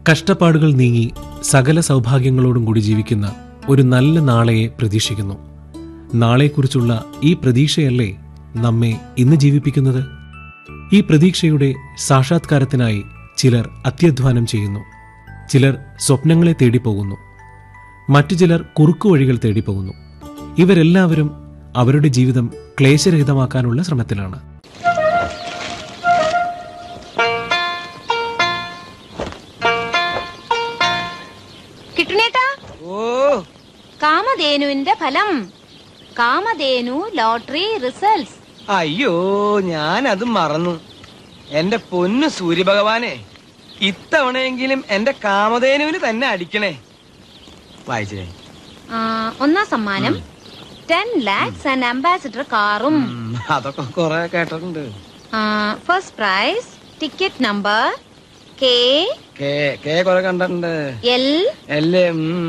കഷ്ടപ്പാടുകൾ നീങ്ങി സകല സൗഭാഗ്യങ്ങളോടും കൂടി ജീവിക്കുന്ന ഒരു നല്ല നാളെയെ പ്രതീക്ഷിക്കുന്നു നാളെക്കുറിച്ചുള്ള ഈ പ്രതീക്ഷയല്ലേ നമ്മെ ഇന്ന് ജീവിപ്പിക്കുന്നത് ഈ പ്രതീക്ഷയുടെ സാക്ഷാത്കാരത്തിനായി ചിലർ അത്യധ്വാനം ചെയ്യുന്നു ചിലർ സ്വപ്നങ്ങളെ തേടിപ്പോകുന്നു മറ്റു ചിലർ കുറുക്കുവഴികൾ തേടിപ്പോകുന്നു ഇവരെല്ലാവരും അവരുടെ ജീവിതം ക്ലേശരഹിതമാക്കാനുള്ള ശ്രമത്തിലാണ് കിട്ടണേട്ടാ ഓ കാമധേനുവിന്റെ ഫലം കാമധേനു ലോട്ടറി റിസൾട്ട്സ് അയ്യോ ഞാൻ അത് മറന്നു എന്റെ പൊന്നു സൂര്യഭഗവാനെ ഇത്തവണയെങ്കിലും എന്റെ കാമധേനുവിന് തന്നെ അടിക്കണേ വായിച്ചേ ആ, ഒന്നാം സമ്മാനം ടെൻ ലാക്സ് ആൻഡ് അംബാസിഡർ കാറും ഉം, അതൊക്കെ കൊറേ കേട്ടിട്ടുണ്ട് first prize ticket number K K K കൊറേ കണ്ടിട്ടുണ്ട് എൽ അല്ലേ ഉം